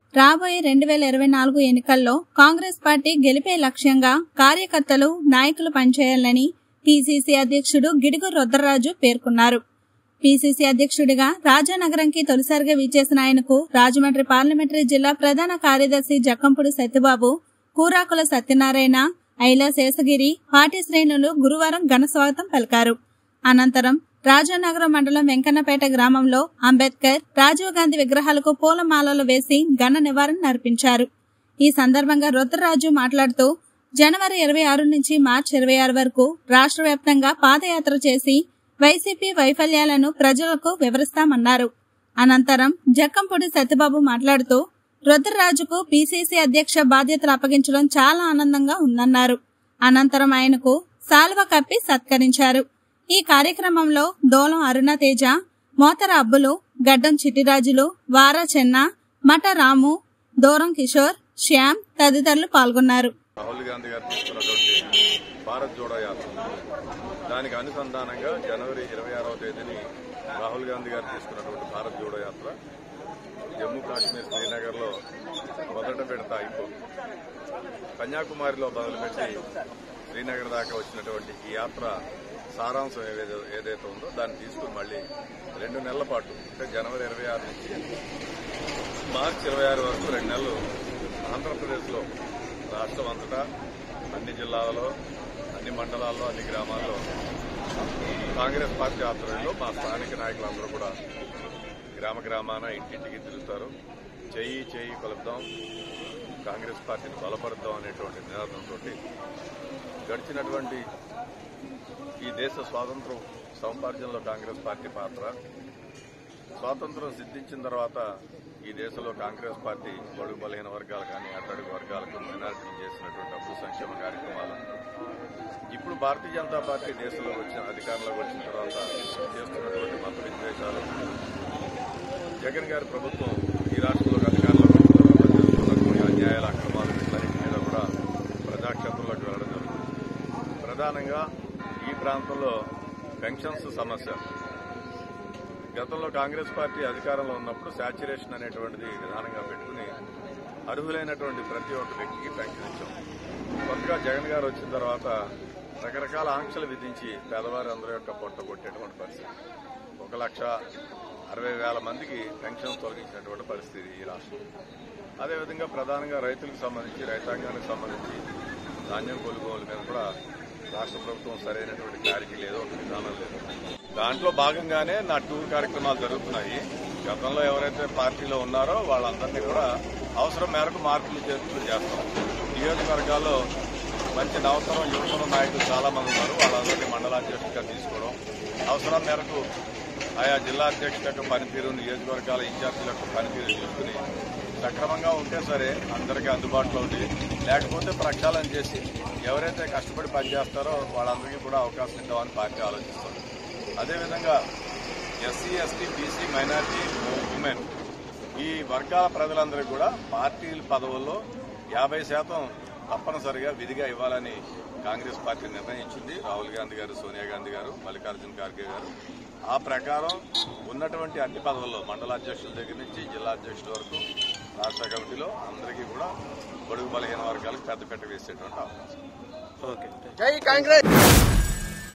రాబోయే రెండు వేల ఇరవై నాలుగు ఎన్నికల్లో కాంగ్రెస్ పార్టీ గెలిపే లక్ష్యంగా కార్యకర్తలు నాయకులు పనిచేయాలని పిసిసి అధ్యక్షుడు గిడుగు రుద్రరాజు పేర్కొన్నారు పిసిసి అధ్యక్షుడిగా రాజానగరంకి తొలిసారిగా విచ్చేసిన ఆయనకు రాజమండ్రి పార్లమెంటరీ జిల్లా ప్రధాన కార్యదర్శి జక్కంపూడి సత్యబాబు కూరాకుల సత్యనారాయణ ఐలా శేషగిరి పార్టీ శ్రేణులు గురువారం ఘన స్వాగతం పలికారు అనంతరం రాజానగరం మండలం వెంకన్నపేట గ్రామంలో అంబేద్కర్ రాజీవ్ గాంధీ విగ్రహాలకు పూలమాలలు వేసి ఘన నివారణ అర్పించారు ఈ సందర్భంగా రుద్రరాజు మాట్లాడుతూ జనవరి ఇరవై ఆరు నుంచి మార్చి ఇరవై ఆరు వరకు రాష్ట్ర వ్యాప్తంగా పాదయాత్ర చేసి వైసీపీ వైఫల్యాలను ప్రజలకు వివరిస్తామన్నారు అనంతరం జక్కంపూడి సత్యబాబు మాట్లాడుతూ రుద్రరాజుకు పీసీసీ అధ్యక్ష బాధ్యతలు అప్పగించడం చాలా ఆనందంగా ఉందన్నారు అనంతరం ఆయనకు సాల్వ కప్పి సత్కరించారు ఈ కార్యక్రమంలో దోలం అరుణ తేజ మోతర అబ్బులు గడ్డం చిట్టిరాజులు వారా చెన్న మట రాము దూరం కిషోర్ శ్యామ్ తదితరులు పాల్గొన్నారు రాహుల్ గాంధీ గారు తీసుకున్నటువంటి భారత్ జోడో యాత్ర దానికి అనుసంధానంగా జనవరి ఇరవై ఆరవ తేదీని రాహుల్ గాంధీ గారు తీసుకున్నటువంటి భారత్ జోడో యాత్ర జమ్మూ కాశ్మీర్ శ్రీనగర్ లో మొదట విడత అయిపోయింది కన్యాకుమారిలో మొదలుపెట్టి శ్రీనగర్ దాకా వచ్చినటువంటి ఈ యాత్ర సారాంశం ఏదైతే ఏదైతే ఉందో దాన్ని తీసుకుని మళ్ళీ రెండు నెలల పాటు అంటే జనవరి ఇరవై ఆరు నుంచి మార్చి ఇరవై ఆరు వరకు రెండు నెలలు ఆంధ్రప్రదేశ్లో రాష్ట్రం అంతటా అన్ని జిల్లాలలో అన్ని మండలాల్లో అన్ని గ్రామాల్లో కాంగ్రెస్ పార్టీ ఆధ్వర్యంలో మా స్థానిక నాయకులందరూ కూడా గ్రామ గ్రామాన ఇంటింటికి తిరుగుతారు చెయ్యి చెయ్యి కలుపుదాం కాంగ్రెస్ పార్టీని బలపరుద్దాం అనేటువంటి నినాదంతో గడిచినటువంటి ఈ దేశ స్వాతంత్రం సముపార్జనలో కాంగ్రెస్ పార్టీ పాత్ర స్వాతంత్రం సిద్ధించిన తర్వాత ఈ దేశంలో కాంగ్రెస్ పార్టీ బడుగు బలహీన వర్గాలు కానీ అట్టడుగు వర్గాలకు మైనార్టీలు చేసినటువంటి అభివృద్ధి సంక్షేమ కార్యక్రమాలు ఇప్పుడు భారతీయ జనతా పార్టీ దేశంలో వచ్చిన అధికారంలోకి వచ్చిన తర్వాత చేస్తున్నటువంటి మత విద్వేషాలు జగన్ గారి ప్రభుత్వం ఈ రాష్ట్రంలోకి అధికారంలోకి వచ్చిన తర్వాత చేస్తున్నటువంటి అన్యాయాల అక్రమాలు వీటన్నిటి మీద కూడా ప్రజాక్షేత్రంలోకి వెళ్ళడం జరుగుతుంది ప్రధానంగా ఈ ప్రాంతంలో పెన్షన్స్ సమస్య గతంలో కాంగ్రెస్ పార్టీ అధికారంలో ఉన్నప్పుడు శాచ్యురేషన్ అనేటువంటిది విధానంగా పెట్టుకుని అర్హులైనటువంటి ప్రతి ఒక్క వ్యక్తికి పెన్షన్ ఇచ్చాం కొత్తగా జగన్ గారు వచ్చిన తర్వాత రకరకాల ఆంక్షలు విధించి పేదవారందరి యొక్క పొట్ట కొట్టేటువంటి పరిస్థితి ఒక లక్ష అరవై వేల మందికి పెన్షన్ తొలగించినటువంటి పరిస్థితి ఈ రాష్ట్రం అదేవిధంగా ప్రధానంగా రైతులకు సంబంధించి రైతాంగానికి సంబంధించి ధాన్యం కొనుగోలు మీద కూడా రాష్ట్ర ప్రభుత్వం సరైనటువంటి క్లారిటీ లేదు ఒక విధానం లేదు దాంట్లో భాగంగానే నా టూర్ కార్యక్రమాలు జరుగుతున్నాయి గతంలో ఎవరైతే పార్టీలో ఉన్నారో వాళ్ళందరినీ కూడా అవసరం మేరకు మార్పులు చేర్పులు చేస్తాం నియోజకవర్గాల్లో మంచి నవతరం యువతరం నాయకులు చాలా మంది ఉన్నారు వాళ్ళందరినీ మండలాధ్యక్షుడిగా తీసుకోవడం అవసరం మేరకు ఆయా జిల్లా అధ్యక్షుల యొక్క పనితీరు నియోజకవర్గాల ఇన్ఛార్జీల యొక్క పనితీరు చూసుకుని సక్రమంగా ఉంటే సరే అందరికీ అందుబాటులో ఉంది లేకపోతే ప్రక్షాళన చేసి ఎవరైతే కష్టపడి పనిచేస్తారో వాళ్ళందరికీ కూడా అవకాశం ఇద్దామని పార్టీ ఆలోచిస్తుంది అదేవిధంగా SC ST BC minority women ఈ వర్గాల ప్రజలందరికీ కూడా పార్టీ పదవుల్లో యాభై శాతం తప్పనిసరిగా విధిగా ఇవ్వాలని కాంగ్రెస్ పార్టీ నిర్ణయించింది రాహుల్ గాంధీ గారు సోనియా గాంధీ గారు మల్లికార్జున ఖార్గే గారు ఆ ప్రకారం ఉన్నటువంటి అన్ని పదవుల్లో మండల అధ్యక్షుల దగ్గర నుంచి జిల్లా అధ్యక్షుల వరకు రాష్ట్ర కమిటీలో అందరికీ కూడా బడుగు బలహీన వర్గాలకు పెద్దపీట వేసేటువంటి అవకాశం జై కాంగ్రెస్